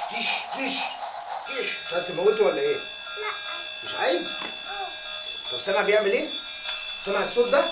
تيش تيش تيش مش عايز تموته ولا ايه؟ لا مش عايز؟ طب سامع بيعمل ايه؟ سامع الصوت ده؟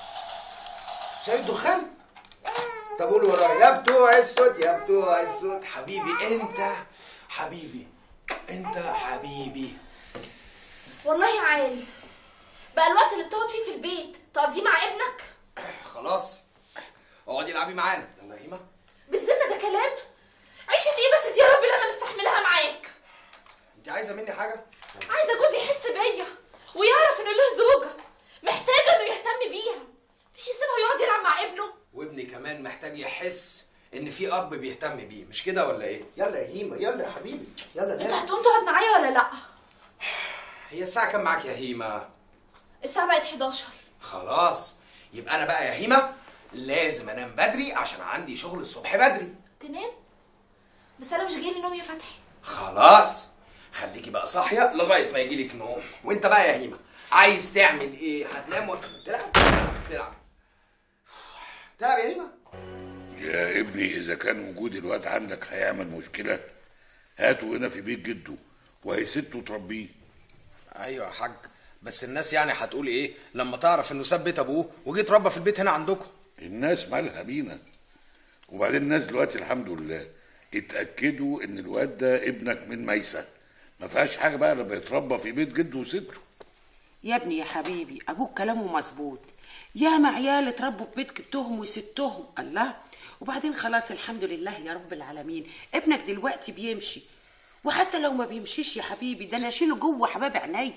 شايف الدخان؟ طب قول ورايا يا بتوع الصوت يا بتوع الصوت حبيبي انت حبيبي انت حبيبي والله يا عالي بقى الوقت اللي بتقعد فيه في البيت تقضيه مع ابنك خلاص اقعدي العبي معانا يلا يا هيما بالذمة ده كلام عيشة ايه بس يا رب اللي انا مستحملها معاك انت عايزه مني حاجه؟ عايزة جوزي يحس بيا ويعرف ان له زوجة محتاجة انه يهتم بيها مش يسيبها يقعد يلعب مع ابنه وابني كمان محتاج يحس ان في اب بيهتم بيه مش كده ولا ايه؟ يلا يا هيما يلا يا حبيبي يلا انت نام هتقوم تقعد معايا ولا لا هي الساعه كام معاك يا هيما؟ الساعة بقت 11 خلاص يبقى انا بقى يا هيما لازم انام بدري عشان عندي شغل الصبح بدري تنام بس انا مش جايلي نوم يا فتحي خلاص خليكي بقى صاحيه لغايه ما يجيلك نوم وانت بقى يا هيما عايز تعمل ايه هتنام ولا تلعب تلعب تلعب يا هيما يا ابني اذا كان وجود الواد عندك هيعمل مشكله هاته هنا في بيت جده وهيسته تربيه ايوه يا حاج بس الناس يعني هتقول ايه لما تعرف انه ساب بيت ابوه وجه اتربى في البيت هنا عندكم الناس مالها بينا وبعدين الناس دلوقتي الحمد لله اتاكدوا ان الواد ده ابنك من ميسه ما فيهاش حاجه بقى لما يتربى في بيت جده وسته يا ابني يا حبيبي ابوك كلامه مظبوط ياما عيال اتربوا في بيت جدهم وستهم الله وبعدين خلاص الحمد لله يا رب العالمين ابنك دلوقتي بيمشي وحتى لو ما بيمشيش يا حبيبي ده انا اشيله جوه حباب عينيا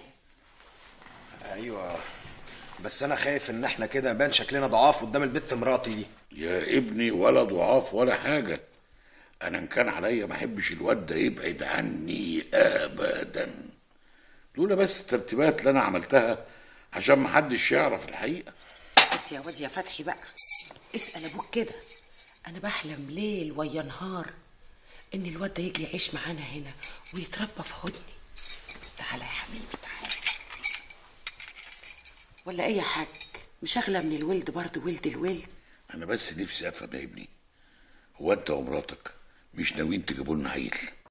ايوه بس انا خايف ان احنا كده نبان شكلنا ضعاف قدام البت مراتي دي يا ابني ولا ضعاف ولا حاجه انا ان كان عليا ما احبش الواد ده يبعد عني ابدا دول بس الترتيبات اللي انا عملتها عشان ما حدش يعرف الحقيقه بس يا واد يا فتحي بقى اسال ابوك كده انا بحلم ليل ويا نهار ان الواد ده يجي يعيش معانا هنا ويتربى في حضني تعالى يا حبيبي تعالى ولا ايه يا حاج مش اغلى من الولد برضه ولد الولد انا بس نفسي افهم يا ابني هو انت ومراتك مش ناويين تجيبوا لنا عيل